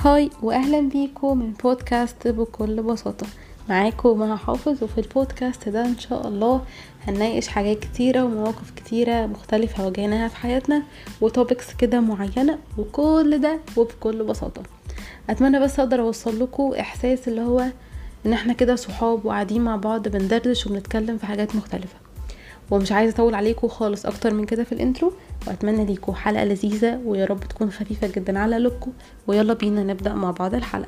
هاي واهلا بيكم من بودكاست بكل بساطة معاكم مها حافظ وفي البودكاست ده ان شاء الله هنناقش حاجات كتيرة ومواقف كتيرة مختلفة واجهناها في حياتنا وتوبكس كده معينة وكل ده وبكل بساطة اتمنى بس اقدر اوصل لكم احساس اللي هو ان احنا كده صحاب وقاعدين مع بعض بندردش وبنتكلم في حاجات مختلفة ومش عايزه اطول عليكم خالص اكتر من كده في الانترو واتمنى ليكم حلقه لذيذه ويا رب تكون خفيفه جدا على قلوبكم ويلا بينا نبدا مع بعض الحلقه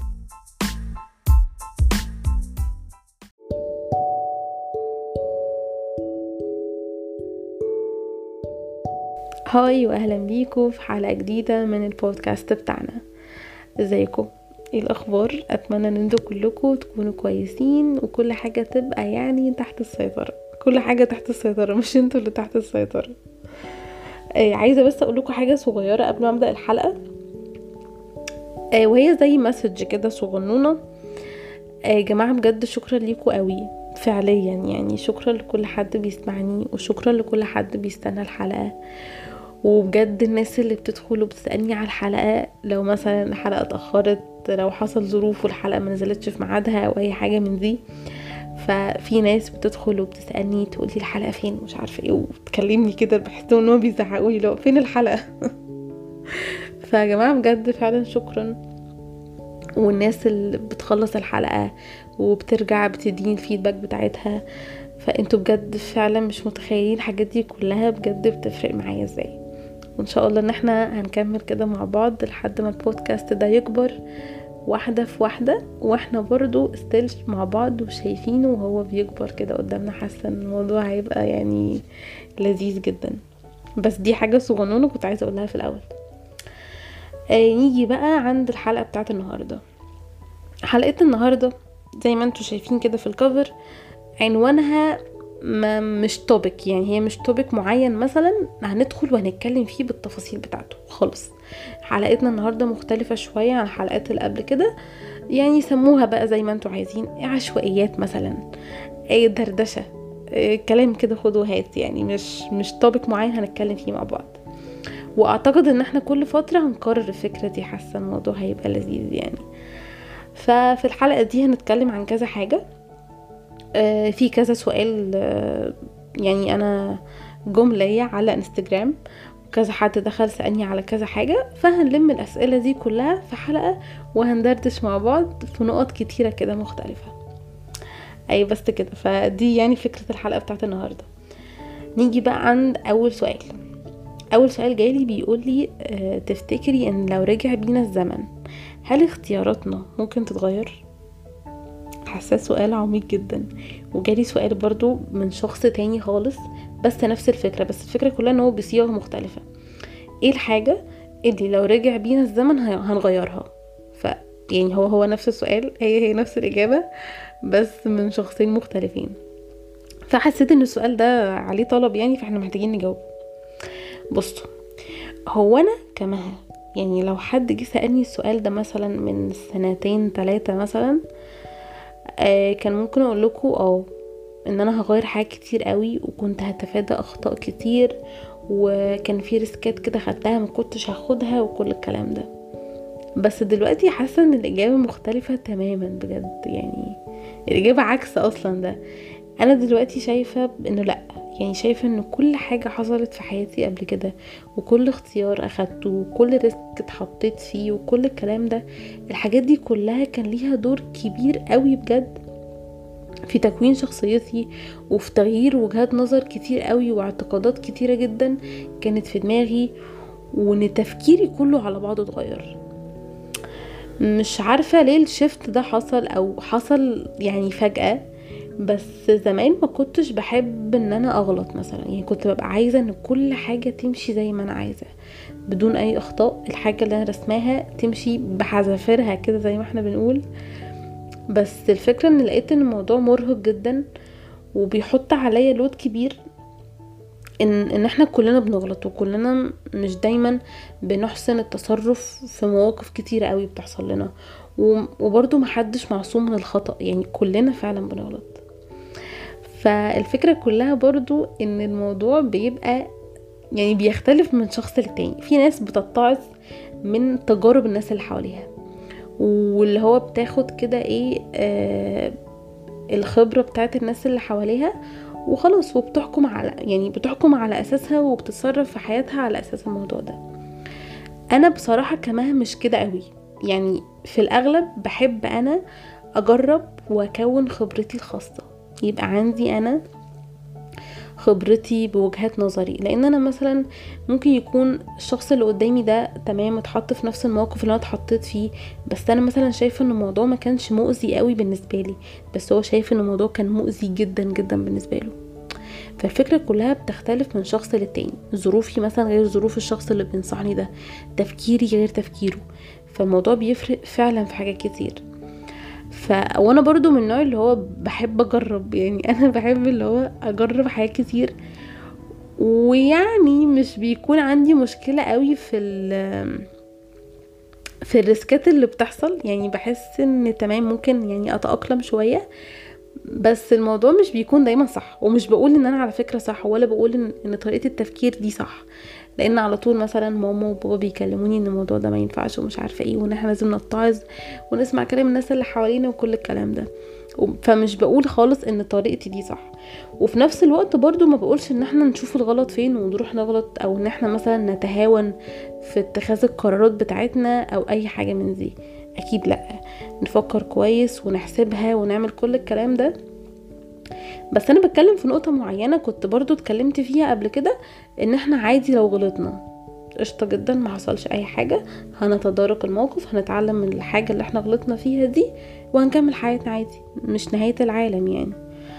هاي واهلا بيكم في حلقه جديده من البودكاست بتاعنا ازيكم ايه الاخبار اتمنى ان انتوا كلكم تكونوا كويسين وكل حاجه تبقى يعني تحت السيطره كل حاجه تحت السيطره مش انتوا اللي تحت السيطره آه عايزه بس اقول لكم حاجه صغيره قبل ما ابدا الحلقه آه وهي زي مسج كده صغنونه آه يا جماعه بجد شكرا ليكم قوي فعليا يعني شكرا لكل حد بيسمعني وشكرا لكل حد بيستنى الحلقه وبجد الناس اللي بتدخل وبتسألني على الحلقة لو مثلا الحلقة اتأخرت لو حصل ظروف والحلقة ما نزلتش في ميعادها او اي حاجة من دي ففي ناس بتدخل وبتسالني تقولي الحلقه فين مش عارفه ايه وتكلمني كده بحس ان هو بيزعقوا لي لو فين الحلقه فيا جماعه بجد فعلا شكرا والناس اللي بتخلص الحلقه وبترجع بتديني الفيدباك بتاعتها فانتوا بجد فعلا مش متخيلين الحاجات دي كلها بجد بتفرق معايا ازاي وان شاء الله ان احنا هنكمل كده مع بعض لحد ما البودكاست ده يكبر واحدة في واحدة واحنا برضو ستيل مع بعض وشايفينه وهو بيكبر كده قدامنا حاسة ان الموضوع هيبقى يعني لذيذ جدا بس دي حاجة صغنونة كنت عايزة اقولها في الاول آه نيجي بقى عند الحلقة بتاعت النهاردة حلقة النهاردة زي ما انتوا شايفين كده في الكفر عنوانها ما مش توبك يعني هي مش توبك معين مثلا هندخل وهنتكلم فيه بالتفاصيل بتاعته خالص حلقتنا النهارده مختلفه شويه عن الحلقات اللي قبل كده يعني سموها بقى زي ما انتوا عايزين عشوائيات مثلا اي دردشه إيه كلام كده خد وهات يعني مش مش توبك معين هنتكلم فيه مع بعض واعتقد ان احنا كل فتره هنكرر الفكره دي حاسه الموضوع هيبقى لذيذ يعني ففي الحلقه دي هنتكلم عن كذا حاجه آه في كذا سؤال آه يعني انا جملة على انستجرام وكذا حد دخل سألني على كذا حاجة فهنلم الأسئلة دي كلها في حلقة وهندردش مع بعض في نقط كتيرة كده مختلفة أي بس كده فدي يعني فكرة الحلقة بتاعت النهاردة نيجي بقى عند أول سؤال أول سؤال جايلي بيقولي اه تفتكري إن لو رجع بينا الزمن هل اختياراتنا ممكن تتغير؟ حاساه سؤال عميق جدا وجالي سؤال برضو من شخص تاني خالص بس نفس الفكره بس الفكره كلها ان هو بصيغه مختلفه ايه الحاجه اللي لو رجع بينا الزمن هنغيرها ف يعني هو هو نفس السؤال هي هي نفس الاجابه بس من شخصين مختلفين فحسيت ان السؤال ده عليه طلب يعني فاحنا محتاجين نجاوب بصوا هو انا كمها يعني لو حد جه سالني السؤال ده مثلا من سنتين ثلاثه مثلا آه كان ممكن اقول لكم اه ان انا هغير حاجات كتير قوي وكنت هتفادى اخطاء كتير وكان في ريسكات كده خدتها ما كنتش هاخدها وكل الكلام ده بس دلوقتي حاسه ان الاجابه مختلفه تماما بجد يعني الاجابه عكس اصلا ده انا دلوقتي شايفه انه لا يعني شايفه ان كل حاجه حصلت في حياتي قبل كده وكل اختيار اخدته وكل ريسك اتحطيت فيه وكل الكلام ده الحاجات دي كلها كان ليها دور كبير قوي بجد في تكوين شخصيتي وفي تغيير وجهات نظر كتير قوي واعتقادات كتيره جدا كانت في دماغي وان تفكيري كله على بعضه اتغير مش عارفه ليه الشفت ده حصل او حصل يعني فجاه بس زمان ما كنتش بحب ان انا اغلط مثلا يعني كنت ببقى عايزه ان كل حاجه تمشي زي ما انا عايزه بدون اي اخطاء الحاجه اللي انا رسماها تمشي بحذافيرها كده زي ما احنا بنقول بس الفكره ان لقيت ان الموضوع مرهق جدا وبيحط عليا لود كبير ان ان احنا كلنا بنغلط وكلنا مش دايما بنحسن التصرف في مواقف كتيره قوي بتحصل لنا وبرضه محدش معصوم من الخطا يعني كلنا فعلا بنغلط فالفكره كلها برضو ان الموضوع بيبقى يعني بيختلف من شخص للتاني في ناس بتتعظ من تجارب الناس اللي حواليها واللي هو بتاخد كده ايه آه الخبرة بتاعت الناس اللي حواليها وخلاص وبتحكم على يعني بتحكم على اساسها وبتتصرف في حياتها على اساس الموضوع ده انا بصراحة كمان مش كده قوي يعني في الاغلب بحب انا اجرب واكون خبرتي الخاصة يبقى عندي انا خبرتي بوجهات نظري لان انا مثلا ممكن يكون الشخص اللي قدامي ده تمام اتحط في نفس الموقف اللي انا اتحطيت فيه بس انا مثلا شايفه ان الموضوع ما كانش مؤذي قوي بالنسبه لي بس هو شايف ان الموضوع كان مؤذي جدا جدا بالنسبه له فالفكرة كلها بتختلف من شخص للتاني ظروفي مثلا غير ظروف الشخص اللي بينصحني ده تفكيري غير تفكيره فالموضوع بيفرق فعلا في حاجات كتير ف وانا برضو من النوع اللي هو بحب اجرب يعني انا بحب اللي هو اجرب حاجات كتير ويعني مش بيكون عندي مشكلة قوي في ال في الريسكات اللي بتحصل يعني بحس ان تمام ممكن يعني اتأقلم شوية بس الموضوع مش بيكون دايما صح ومش بقول ان انا على فكرة صح ولا بقول ان, إن طريقة التفكير دي صح لان على طول مثلا ماما وبابا بيكلموني ان الموضوع ده ما ينفعش ومش عارفه ايه وان احنا لازم نتعظ ونسمع كلام الناس اللي حوالينا وكل الكلام ده فمش بقول خالص ان طريقتي دي صح وفي نفس الوقت برضو ما بقولش ان احنا نشوف الغلط فين ونروح نغلط او ان احنا مثلا نتهاون في اتخاذ القرارات بتاعتنا او اي حاجه من دي اكيد لا نفكر كويس ونحسبها ونعمل كل الكلام ده بس انا بتكلم في نقطة معينة كنت برضو اتكلمت فيها قبل كده ان احنا عادي لو غلطنا قشطة جدا ما حصلش اي حاجة هنتدارك الموقف هنتعلم من الحاجة اللي احنا غلطنا فيها دي وهنكمل حياتنا عادي مش نهاية العالم يعني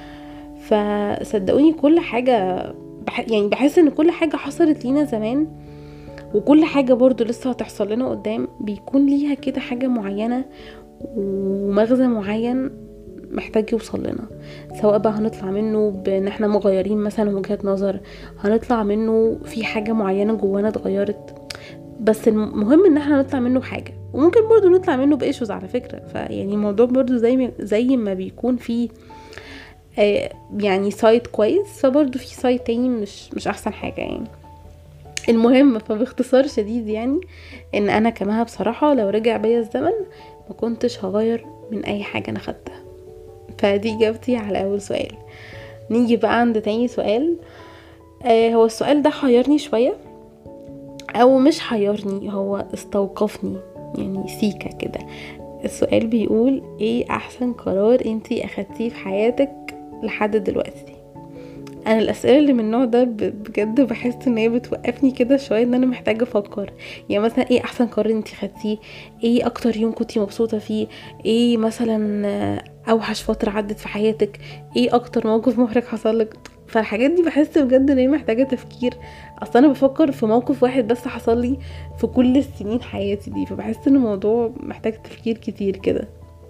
فصدقوني كل حاجة بح يعني بحس ان كل حاجة حصلت لينا زمان وكل حاجة برضو لسه هتحصل لنا قدام بيكون ليها كده حاجة معينة ومغزى معين محتاج يوصل لنا سواء بقى هنطلع منه بان احنا مغيرين مثلا وجهة نظر هنطلع منه في حاجة معينة جوانا اتغيرت بس المهم ان احنا نطلع منه بحاجة وممكن برضو نطلع منه بايشوز على فكرة فيعني الموضوع برضو زي ما زي ما بيكون في آه يعني سايت كويس فبرضو في سايت تاني مش مش احسن حاجة يعني المهم فباختصار شديد يعني ان انا كمها بصراحة لو رجع بيا الزمن ما كنتش هغير من اي حاجة انا خدتها فدي اجابتي على اول سؤال نيجي بقى عند تاني سؤال آه هو السؤال ده حيرني شوية او مش حيرني هو استوقفني يعني سيكا كده السؤال بيقول ايه احسن قرار انتي اخدتيه في حياتك لحد دلوقتي انا الاسئله اللي من النوع ده بجد بحس ان هي بتوقفني كده شويه ان انا محتاجه افكر يعني مثلا ايه احسن قرار انت خدتيه ايه اكتر يوم كنتي مبسوطه فيه ايه مثلا اوحش فتره عدت في حياتك ايه اكتر موقف محرج حصل لك فالحاجات دي بحس بجد ان هي محتاجه تفكير اصلا انا بفكر في موقف واحد بس حصل لي في كل السنين حياتي دي فبحس ان الموضوع محتاج تفكير كتير كده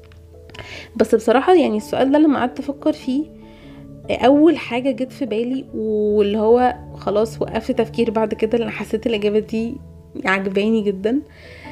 بس بصراحه يعني السؤال ده لما قعدت افكر فيه اول حاجه جت في بالي واللي هو خلاص وقفت تفكير بعد كده لان حسيت الاجابه دي عجباني جدا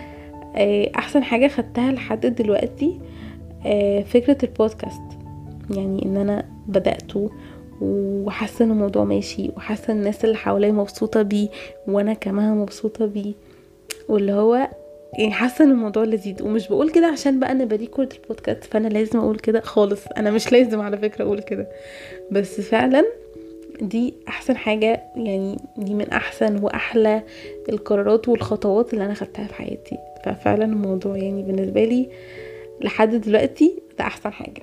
احسن حاجه خدتها لحد دلوقتي فكره البودكاست يعني ان انا بداته وحاسه ان الموضوع ماشي وحاسه الناس اللي حواليا مبسوطه بيه وانا كمان مبسوطه بيه واللي هو يعني حاسه ان الموضوع لذيذ ومش بقول كده عشان بقى انا بريكورد البودكاست فانا لازم اقول كده خالص انا مش لازم على فكره اقول كده بس فعلا دي احسن حاجه يعني دي من احسن واحلى القرارات والخطوات اللي انا خدتها في حياتي ففعلا الموضوع يعني بالنسبه لي لحد دلوقتي ده احسن حاجه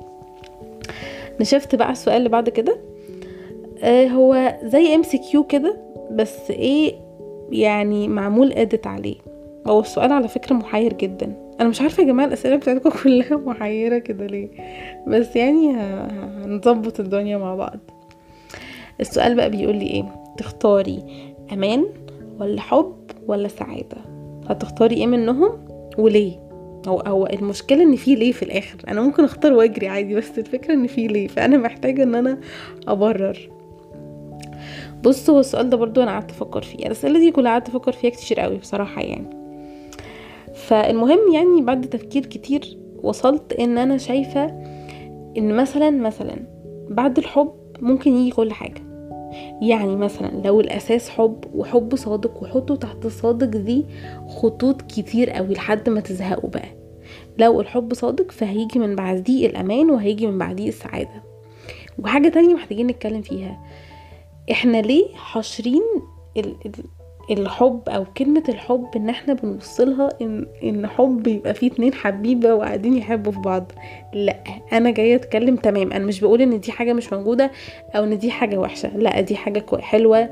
نشفت بقى السؤال اللي بعد كده آه هو زي ام سي كيو كده بس ايه يعني معمول ادت عليه هو السؤال على فكرة محير جدا انا مش عارفة يا جماعة الاسئلة بتاعتكم كلها محيرة كده ليه بس يعني هنظبط الدنيا مع بعض السؤال بقى بيقول لي ايه تختاري امان ولا حب ولا سعادة هتختاري ايه منهم وليه هو هو المشكلة ان في ليه في الاخر انا ممكن اختار واجري عادي بس الفكرة ان في ليه فانا محتاجة ان انا ابرر بص هو السؤال ده برضو انا قعدت افكر فيه الاسئله دي كلها قعدت افكر فيها كتير قوي بصراحه يعني فالمهم يعني بعد تفكير كتير وصلت ان انا شايفه ان مثلا مثلا بعد الحب ممكن يجي كل حاجه يعني مثلا لو الاساس حب وحب صادق وحطوا تحت صادق دي خطوط كتير قوي لحد ما تزهقوا بقى لو الحب صادق فهيجي من بعديه الامان وهيجي من بعديه السعاده وحاجه تانية محتاجين نتكلم فيها احنا ليه حاشرين ال- ال- الحب او كلمة الحب ان احنا بنوصلها ان ان حب يبقى فيه اتنين حبيبة وقاعدين يحبوا في بعض لا انا جاية اتكلم تمام انا مش بقول ان دي حاجة مش موجودة او ان دي حاجة وحشة لا دي حاجة كوي- حلوة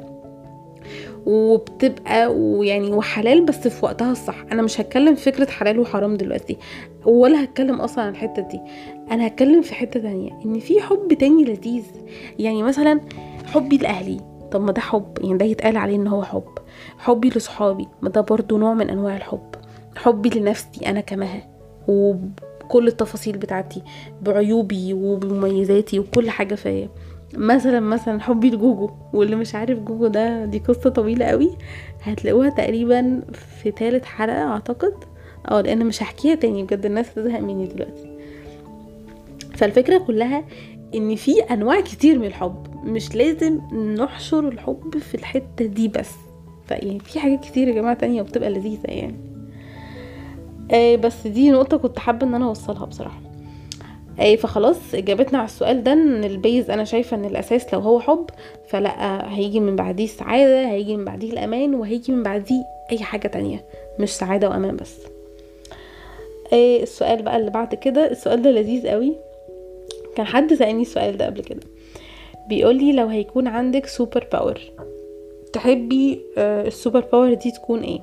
وبتبقى ويعني وحلال بس في وقتها الصح انا مش هتكلم في فكرة حلال وحرام دلوقتي ولا هتكلم اصلا عن الحتة دي انا هتكلم في حتة تانية ان في حب تاني لذيذ يعني مثلا حبي لاهلي طب ما ده حب يعني ده يتقال عليه ان هو حب حبي لصحابي ما ده برضو نوع من انواع الحب حبي لنفسي انا كمها وكل التفاصيل بتاعتي بعيوبي وبمميزاتي وكل حاجة فيا مثلا مثلا حبي لجوجو واللي مش عارف جوجو ده دي قصة طويلة قوي هتلاقوها تقريبا في تالت حلقة اعتقد اه لان مش هحكيها تاني بجد الناس هتزهق مني دلوقتي فالفكرة كلها ان في انواع كتير من الحب مش لازم نحشر الحب في الحتة دي بس فيعني في حاجات كتير يا جماعة تانية وبتبقى لذيذة يعني آه بس دي نقطة كنت حابة ان انا اوصلها بصراحة آه فخلاص اجابتنا على السؤال ده ان البيز انا شايفة ان الاساس لو هو حب فلا هيجي من بعديه السعادة هيجي من بعديه الامان وهيجي من بعديه اي حاجة تانية مش سعادة وامان بس آه السؤال بقى اللي بعد كده السؤال ده لذيذ قوي كان حد سألني السؤال ده قبل كده بيقولي لو هيكون عندك سوبر باور تحبي آه، السوبر باور دي تكون ايه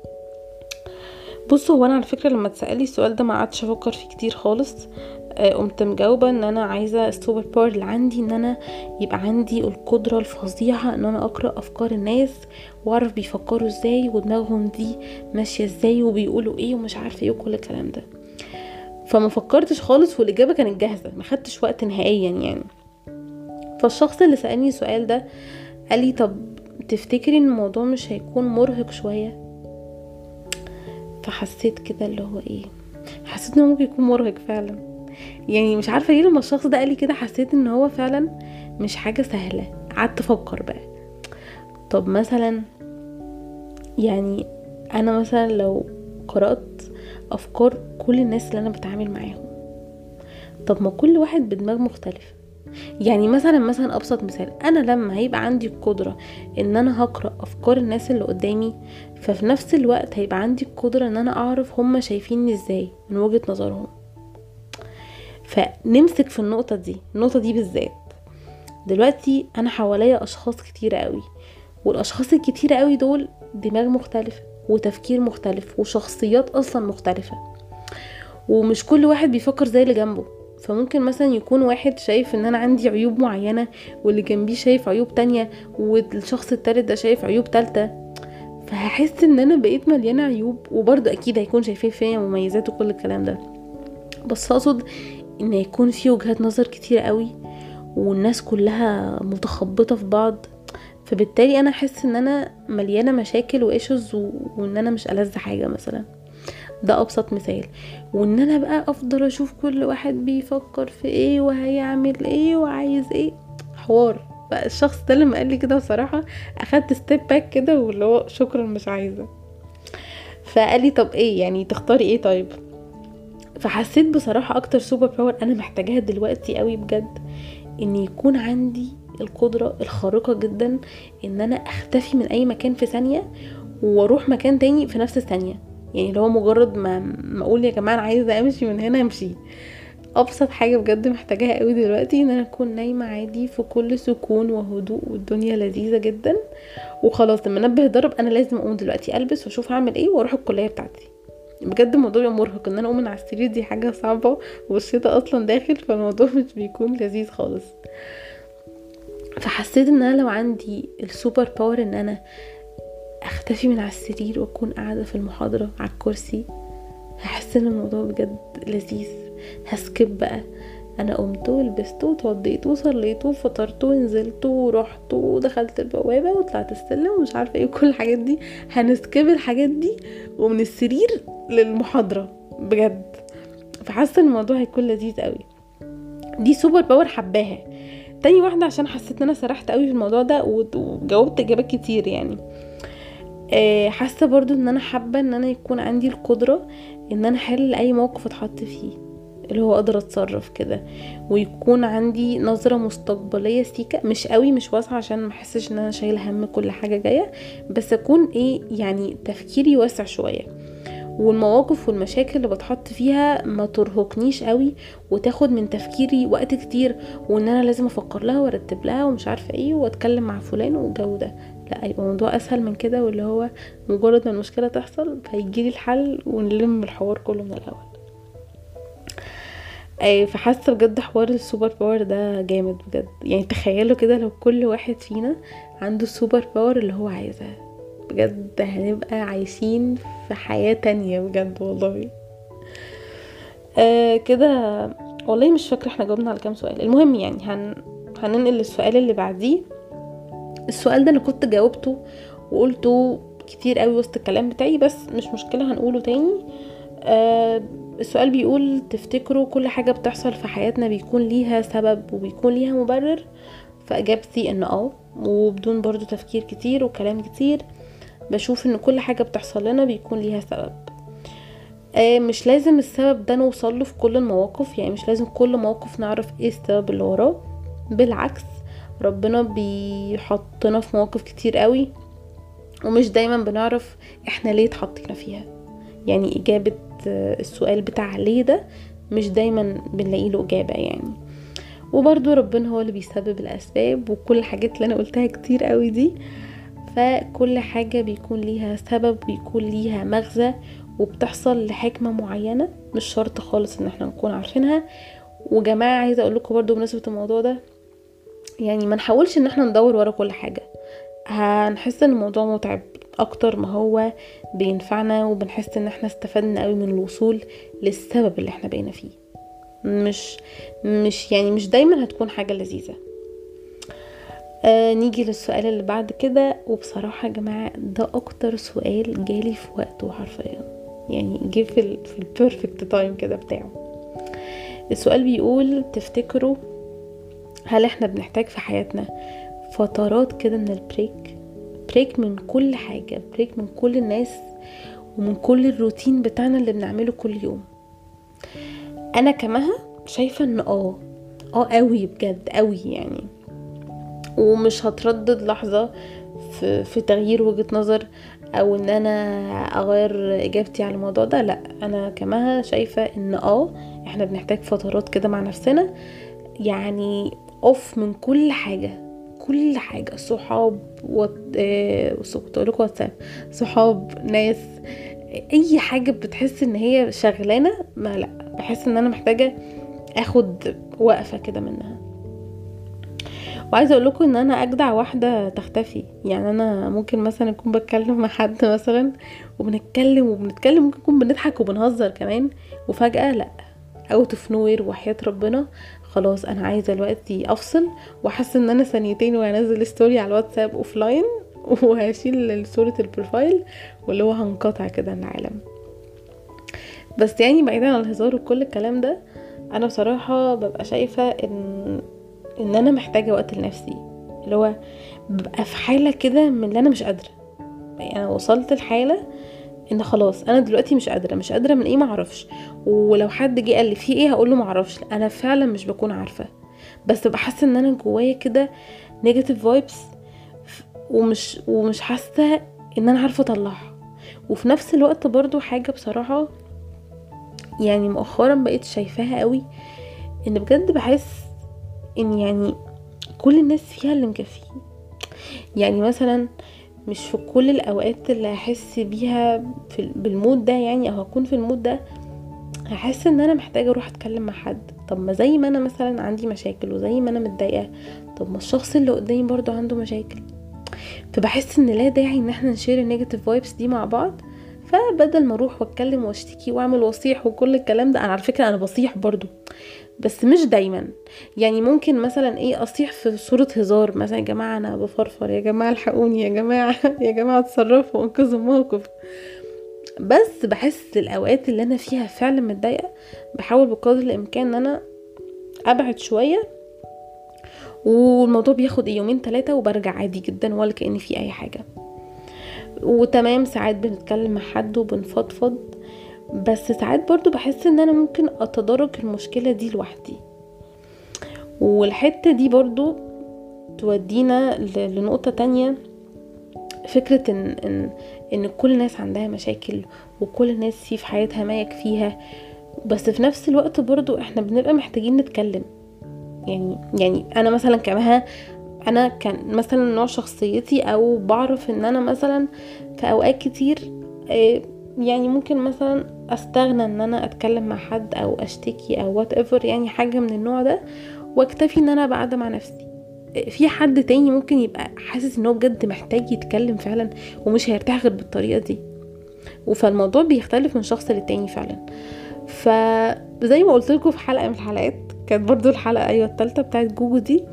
بصوا هو انا على فكره لما اتسالي السؤال ده ما قعدتش افكر فيه كتير خالص آه، قمت مجاوبه ان انا عايزه السوبر باور اللي عندي ان انا يبقى عندي القدره الفظيعه ان انا اقرا افكار الناس واعرف بيفكروا ازاي ودماغهم دي ماشيه ازاي وبيقولوا ايه ومش عارفه ايه وكل الكلام ده فما فكرتش خالص والاجابه كانت جاهزه ما خدتش وقت نهائيا يعني فالشخص اللي سالني السؤال ده قال لي طب تفتكري ان الموضوع مش هيكون مرهق شويه فحسيت كده اللي هو ايه حسيت انه ممكن يكون مرهق فعلا يعني مش عارفه ليه لما الشخص ده قال لي كده حسيت ان هو فعلا مش حاجه سهله قعدت افكر بقى طب مثلا يعني انا مثلا لو قرات افكار كل الناس اللي انا بتعامل معاهم طب ما كل واحد بدماغ مختلف يعني مثلا مثلا ابسط مثال انا لما هيبقى عندي القدره ان انا هقرا افكار الناس اللي قدامي ففي نفس الوقت هيبقى عندي القدره ان انا اعرف هما شايفيني ازاي من وجهه نظرهم فنمسك في النقطه دي النقطه دي بالذات دلوقتي انا حواليا اشخاص كتيره قوي والاشخاص الكتيره قوي دول دماغ مختلفه وتفكير مختلف وشخصيات اصلا مختلفه ومش كل واحد بيفكر زي اللي جنبه فممكن مثلا يكون واحد شايف ان انا عندي عيوب معينة واللي جنبيه شايف عيوب تانية والشخص التالت ده شايف عيوب تالتة فهحس ان انا بقيت مليانة عيوب وبرضه اكيد هيكون شايفين فيا مميزات وكل الكلام ده بس اقصد ان يكون في وجهات نظر كتير قوي والناس كلها متخبطة في بعض فبالتالي انا احس ان انا مليانة مشاكل وايشوز وان انا مش ألذ حاجة مثلا ده ابسط مثال وان انا بقى افضل اشوف كل واحد بيفكر في ايه وهيعمل ايه وعايز ايه حوار فالشخص ده لما قال لي كده بصراحه اخدت ستيب باك كده واللي هو شكرا مش عايزه فقال لي طب ايه يعني تختاري ايه طيب فحسيت بصراحه اكتر سوبر باور انا محتاجاها دلوقتي قوي بجد ان يكون عندي القدره الخارقه جدا ان انا اختفي من اي مكان في ثانيه واروح مكان تاني في نفس الثانيه يعني اللي هو مجرد ما ما اقول يا جماعه انا عايزه امشي من هنا امشي ابسط حاجه بجد محتاجاها قوي دلوقتي ان انا اكون نايمه عادي في كل سكون وهدوء والدنيا لذيذه جدا وخلاص لما المنبه ضرب انا لازم اقوم دلوقتي البس واشوف هعمل ايه واروح الكليه بتاعتي بجد الموضوع مرهق ان انا اقوم من على السرير دي حاجه صعبه والشتا اصلا داخل فالموضوع مش بيكون لذيذ خالص فحسيت ان انا لو عندي السوبر باور ان انا اختفي من على السرير واكون قاعده في المحاضره على الكرسي هحس ان الموضوع بجد لذيذ هسكب بقى انا قمت ولبست واتوضيت وصليت وفطرت ونزلت ورحت ودخلت البوابه وطلعت السلم ومش عارفه ايه كل الحاجات دي هنسكب الحاجات دي ومن السرير للمحاضره بجد فحاسه ان الموضوع هيكون لذيذ قوي دي سوبر باور حباها تاني واحده عشان حسيت ان انا سرحت قوي في الموضوع ده وجاوبت اجابات كتير يعني حاسه برضو ان انا حابه ان انا يكون عندي القدره ان انا احل اي موقف اتحط فيه اللي هو اقدر اتصرف كده ويكون عندي نظرة مستقبلية سيكة مش قوي مش واسعة عشان ما احسش ان انا شايلة هم كل حاجة جاية بس اكون ايه يعني تفكيري واسع شوية والمواقف والمشاكل اللي بتحط فيها ما ترهقنيش قوي وتاخد من تفكيري وقت كتير وان انا لازم افكر لها وارتب لها ومش عارفه ايه واتكلم مع فلان والجو ده لا يبقى الموضوع اسهل من كده واللي هو مجرد ما المشكله تحصل فيجيلي الحل ونلم الحوار كله من الاول اي فحاسه بجد حوار السوبر باور ده جامد بجد يعني تخيلوا كده لو كل واحد فينا عنده السوبر باور اللي هو عايزها بجد هنبقى عايشين في حياة تانية بجد والله آه كده والله مش فاكرة احنا جاوبنا على كام سؤال المهم يعني هن... هننقل للسؤال اللي بعديه السؤال ده انا كنت جاوبته وقلته كتير قوي وسط الكلام بتاعي بس مش مشكلة هنقوله تاني آه السؤال بيقول تفتكروا كل حاجة بتحصل في حياتنا بيكون ليها سبب وبيكون ليها مبرر فاجابتي ان اه وبدون برضو تفكير كتير وكلام كتير بشوف ان كل حاجة بتحصل لنا بيكون ليها سبب آه مش لازم السبب ده نوصله في كل المواقف يعني مش لازم كل موقف نعرف ايه السبب اللي وراه بالعكس ربنا بيحطنا في مواقف كتير قوي ومش دايما بنعرف احنا ليه اتحطينا فيها يعني اجابة السؤال بتاع ليه ده مش دايما بنلاقي له اجابة يعني وبرضو ربنا هو اللي بيسبب الاسباب وكل الحاجات اللي انا قلتها كتير قوي دي فكل حاجة بيكون ليها سبب بيكون ليها مغزى وبتحصل لحكمة معينة مش شرط خالص ان احنا نكون عارفينها وجماعة عايزة اقول لكم برضو بمناسبة الموضوع ده يعني ما نحاولش ان احنا ندور ورا كل حاجة هنحس ان الموضوع متعب اكتر ما هو بينفعنا وبنحس ان احنا استفدنا قوي من الوصول للسبب اللي احنا بقينا فيه مش مش يعني مش دايما هتكون حاجة لذيذة آه نيجي للسؤال اللي بعد كده وبصراحة يا جماعة ده اكتر سؤال جالي في وقته حرفيا يعني جه في ال في البيرفكت تايم كده بتاعه السؤال بيقول تفتكروا هل احنا بنحتاج في حياتنا فترات كده من البريك بريك من كل حاجة بريك من كل الناس ومن كل الروتين بتاعنا اللي بنعمله كل يوم انا كمها شايفة ان اه اه قوي بجد قوي يعني ومش هتردد لحظة في, في تغيير وجهة نظر او ان انا اغير اجابتي على الموضوع ده لا انا كمها شايفة ان اه احنا بنحتاج فترات كده مع نفسنا يعني اوف من كل حاجة كل حاجة صحاب وات... اه... كنت اقول واتساب صحاب ناس اي حاجة بتحس ان هي شغلانة ما لا بحس ان انا محتاجة اخد وقفة كده منها وعايزه اقول لكم ان انا اجدع واحده تختفي يعني انا ممكن مثلا اكون بتكلم مع حد مثلا وبنتكلم وبنتكلم ممكن نكون بنضحك وبنهزر كمان وفجاه لا اوت اوف نوير وحياه ربنا خلاص انا عايزه دلوقتي افصل واحس ان انا ثانيتين وهنزل ستوري على الواتساب اوف لاين وهشيل صوره البروفايل واللي هو هنقطع كده عن العالم بس يعني بعيدا عن الهزار وكل الكلام ده انا بصراحه ببقى شايفه ان ان انا محتاجه وقت لنفسي اللي هو ببقى في حاله كده من اللي انا مش قادره يعني انا وصلت لحاله ان خلاص انا دلوقتي مش قادره مش قادره من ايه معرفش ولو حد جه قال لي في ايه هقول له معرفش انا فعلا مش بكون عارفه بس ببقى حاسه ان انا جوايا كده نيجاتيف فايبس ومش ومش حاسه ان انا عارفه اطلعها وفي نفس الوقت برضو حاجه بصراحه يعني مؤخرا بقيت شايفاها قوي ان بجد بحس ان يعني كل الناس فيها اللي مكفيه يعني مثلا مش في كل الاوقات اللي هحس بيها في بالمود ده يعني او هكون في المود ده هحس ان انا محتاجه اروح اتكلم مع حد طب ما زي ما انا مثلا عندي مشاكل وزي ما انا متضايقه طب ما الشخص اللي قدامي برضو عنده مشاكل فبحس ان لا داعي ان احنا نشير النيجاتيف فايبس دي مع بعض فبدل ما اروح واتكلم واشتكي واعمل وصيح وكل الكلام ده انا على فكره انا بصيح برضو بس مش دايما يعني ممكن مثلا ايه اصيح في صورة هزار مثلا يا جماعة انا بفرفر يا جماعة الحقوني يا جماعة يا جماعة اتصرفوا وانقذوا الموقف بس بحس الاوقات اللي انا فيها فعلا متضايقة بحاول بقدر الامكان ان انا ابعد شوية والموضوع بياخد يومين ثلاثة وبرجع عادي جدا ولا كأن في اي حاجة وتمام ساعات بنتكلم مع حد وبنفضفض بس ساعات برضو بحس ان انا ممكن اتدارك المشكلة دي لوحدي والحتة دي برضو تودينا لنقطة تانية فكرة ان, إن, إن كل الناس عندها مشاكل وكل الناس في في حياتها ما يكفيها بس في نفس الوقت برضو احنا بنبقى محتاجين نتكلم يعني يعني انا مثلا كمها انا كان مثلا نوع شخصيتي او بعرف ان انا مثلا في اوقات كتير آه، يعني ممكن مثلا استغنى ان انا اتكلم مع حد او اشتكي او وات ايفر يعني حاجه من النوع ده واكتفي ان انا قاعده مع نفسي في حد تاني ممكن يبقى حاسس ان هو بجد محتاج يتكلم فعلا ومش هيرتاح غير بالطريقه دي فالموضوع بيختلف من شخص للتاني فعلا فزي ما قلت لكم في حلقه من الحلقات كانت برضو الحلقه ايوه التالتة بتاعت جوجو دي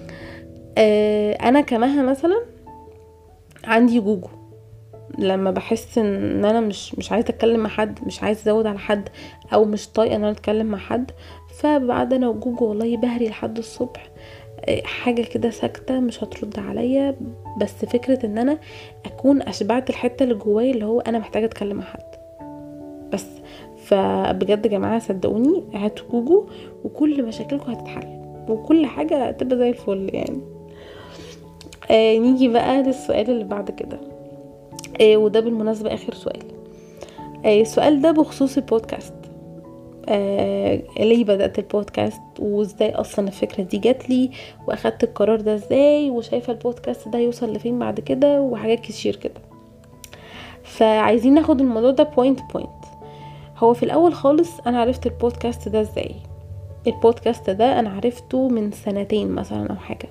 آه انا كمها مثلا عندي جوجو لما بحس ان انا مش مش عايزه اتكلم مع حد مش عايزه ازود على حد او مش طايقه ان انا اتكلم مع حد فبعد انا وجوجو والله بهري لحد الصبح آه، حاجه كده ساكته مش هترد عليا بس فكره ان انا اكون اشبعت الحته اللي جوايا اللي هو انا محتاجه اتكلم مع حد بس فبجد يا جماعه صدقوني هاتوا جوجو وكل مشاكلكم هتتحل وكل حاجه هتبقى زي الفل يعني آه نيجي بقى للسؤال اللي بعد كده آه وده بالمناسبه اخر سؤال آه السؤال ده بخصوص البودكاست آه ليه بدأت البودكاست وازاي اصلا الفكرة دي جات لي واخدت القرار ده ازاي وشايفة البودكاست ده يوصل لفين بعد كده وحاجات كتير كده فعايزين ناخد الموضوع ده بوينت بوينت هو في الاول خالص انا عرفت البودكاست ده ازاي البودكاست ده انا عرفته من سنتين مثلا او حاجه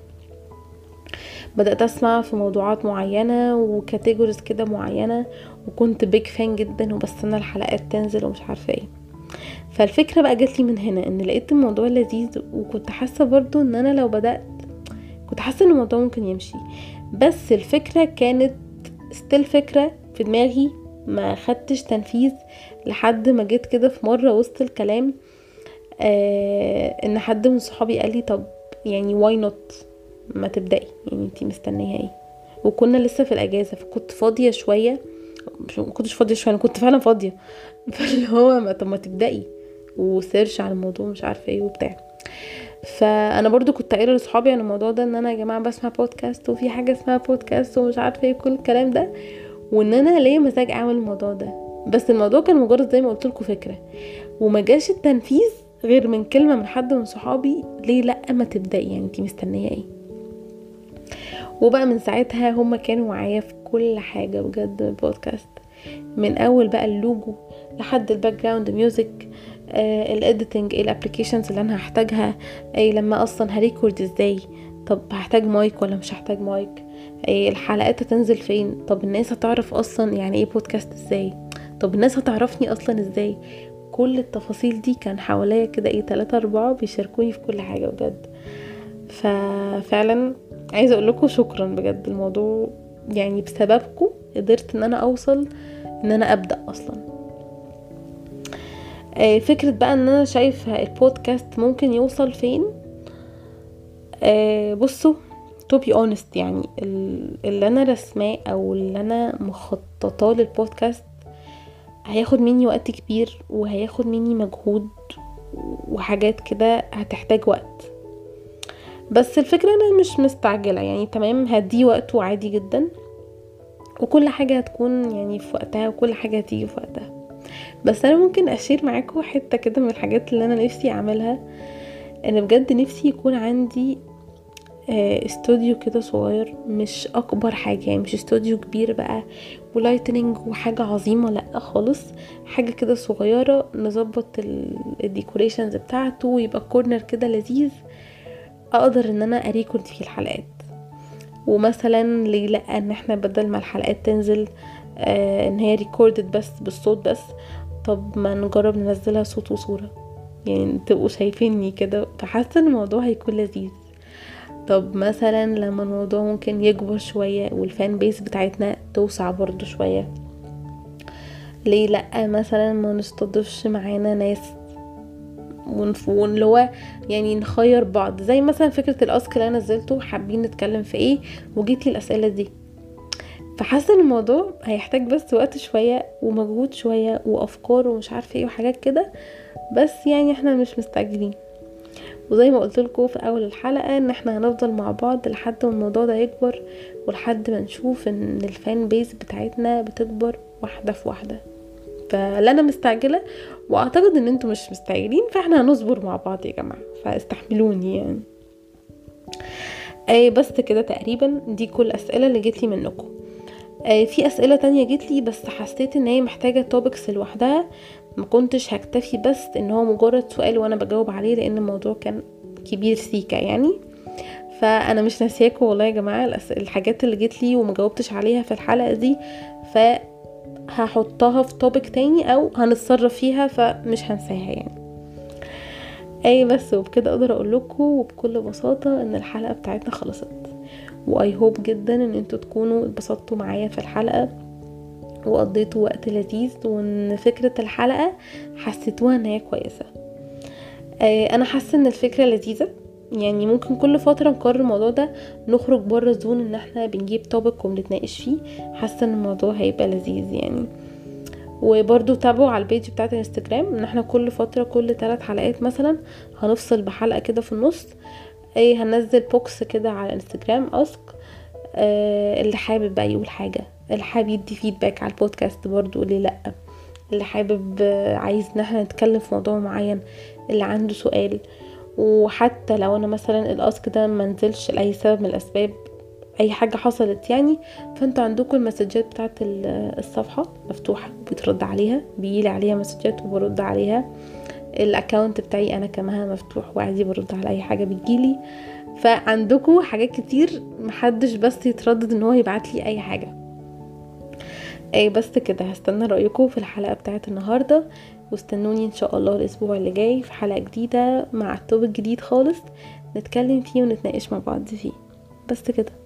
بدأت أسمع في موضوعات معينة وكاتيجوريز كده معينة وكنت بيج فان جدا وبستنى الحلقات تنزل ومش عارفة ايه فالفكرة بقى جاتلي من هنا ان لقيت الموضوع لذيذ وكنت حاسة برضو ان انا لو بدأت كنت حاسة ان الموضوع ممكن يمشي بس الفكرة كانت ستيل فكرة في دماغي ما خدتش تنفيذ لحد ما جيت كده في مرة وسط الكلام آه ان حد من صحابي قال لي طب يعني واي نوت ما تبدأي يعني انتي مستنية ايه وكنا لسه في الاجازة فكنت فاضية شوية مش كنتش فاضية شوية انا كنت فعلا فاضية فاللي هو ما طب ما تبدأي وسيرش على الموضوع مش عارفة ايه وبتاع فانا برضو كنت قايله لاصحابي عن الموضوع ده ان انا يا جماعه بسمع بودكاست وفي حاجه اسمها بودكاست ومش عارفه ايه كل الكلام ده وان انا ليا مزاج اعمل الموضوع ده بس الموضوع كان مجرد زي ما قلت لكم فكره وما جاش التنفيذ غير من كلمه من حد من صحابي ليه لا ما تبداي يعني انتي مستنيه ايه وبقى من ساعتها هما كانوا معايا في كل حاجه بجد البودكاست من اول بقى اللوجو لحد الباك جراوند ميوزك الايديتنج ايه الابلكيشنز اللي انا هحتاجها ايه لما اصلا هريكورد ازاي طب هحتاج مايك ولا مش هحتاج مايك ايه الحلقات هتنزل فين طب الناس هتعرف اصلا يعني ايه بودكاست ازاي طب الناس هتعرفني اصلا ازاي كل التفاصيل دي كان حواليا كده ايه تلاتة اربعة بيشاركوني في كل حاجة بجد ففعلا عايزة اقول لكم شكرا بجد الموضوع يعني بسببكم قدرت ان انا اوصل ان انا ابدأ اصلا آه، فكرة بقى ان انا شايفة البودكاست ممكن يوصل فين آه، بصوا to be honest يعني اللي انا رسماه او اللي انا مخططاه للبودكاست هياخد مني وقت كبير وهياخد مني مجهود وحاجات كده هتحتاج وقت بس الفكرة انا مش مستعجلة يعني تمام هديه وقته عادي جدا وكل حاجة هتكون يعني في وقتها وكل حاجة هتيجي في وقتها بس انا ممكن اشير معاكم حتة كده من الحاجات اللي انا نفسي اعملها ان بجد نفسي يكون عندي آه، استوديو كده صغير مش اكبر حاجة يعني مش استوديو كبير بقى ولايتنينج وحاجة عظيمة لا خالص حاجة كده صغيرة نظبط الديكوريشنز بتاعته ويبقى كورنر كده لذيذ اقدر ان انا اريكورد فيه الحلقات ومثلا ليه لا ان احنا بدل ما الحلقات تنزل آه ان هي ريكوردد بس بالصوت بس طب ما نجرب ننزلها صوت وصورة يعني تبقوا شايفيني كده فحاسة ان الموضوع هيكون لذيذ طب مثلا لما الموضوع ممكن يكبر شوية والفان بيس بتاعتنا توسع برضو شوية ليه لأ مثلا ما نستضيفش معانا ناس اللي هو يعني نخير بعض زي مثلا فكرة الاسك اللي انا نزلته حابين نتكلم في ايه وجيت لي الاسئلة دي فحاسه ان الموضوع هيحتاج بس وقت شويه ومجهود شويه وافكار ومش عارفه ايه وحاجات كده بس يعني احنا مش مستعجلين وزي ما قلت لكم في اول الحلقه ان احنا هنفضل مع بعض لحد ما الموضوع ده يكبر ولحد ما نشوف ان الفان بيز بتاعتنا بتكبر واحده في واحده فلا انا مستعجله واعتقد ان انتم مش مستعجلين فاحنا هنصبر مع بعض يا جماعه فاستحملوني يعني اي بس كده تقريبا دي كل الاسئله اللي جت لي منكم في اسئله تانية جت لي بس حسيت ان هي محتاجه توبكس لوحدها ما كنتش هكتفي بس ان هو مجرد سؤال وانا بجاوب عليه لان الموضوع كان كبير سيكا يعني فانا مش ناسياكم والله يا جماعه الحاجات اللي جت لي ومجاوبتش عليها في الحلقه دي ف هحطها في توبك تاني او هنتصرف فيها فمش هنساها يعني اي بس وبكده اقدر اقول لكم وبكل بساطه ان الحلقه بتاعتنا خلصت واي هوب جدا ان انتوا تكونوا اتبسطتوا معايا في الحلقه وقضيتوا وقت لذيذ وان فكره الحلقه حسيتوها ان هي كويسه انا حاسه ان الفكره لذيذه يعني ممكن كل فتره نكرر الموضوع ده نخرج بره زون ان احنا بنجيب توبك وبنتناقش فيه حاسه ان الموضوع هيبقى لذيذ يعني وبرضو تابعوا على البيج بتاعت الانستجرام ان احنا كل فتره كل ثلاث حلقات مثلا هنفصل بحلقه كده في النص ايه هنزل بوكس كده على الانستجرام اسك آه اللي حابب بقى يقول حاجه اللي حابب يدي فيدباك على البودكاست برضو ليه لا اللي حابب عايز ان احنا نتكلم في موضوع معين اللي عنده سؤال وحتى لو انا مثلا الاسك ده منزلش لاي سبب من الاسباب اي حاجة حصلت يعني فانتوا عندكم المسجات بتاعت الصفحة مفتوحة بترد عليها بيجيلي عليها مسجات وبرد عليها الاكونت بتاعي انا كمان مفتوح وعادي برد على اي حاجة بتجيلي فعندكم حاجات كتير محدش بس يتردد ان هو يبعت لي اي حاجة اي بس كده هستنى رأيكم في الحلقة بتاعت النهاردة واستنوني ان شاء الله الاسبوع اللي جاي في حلقة جديدة مع توبك جديد خالص نتكلم فيه ونتناقش مع بعض فيه بس كده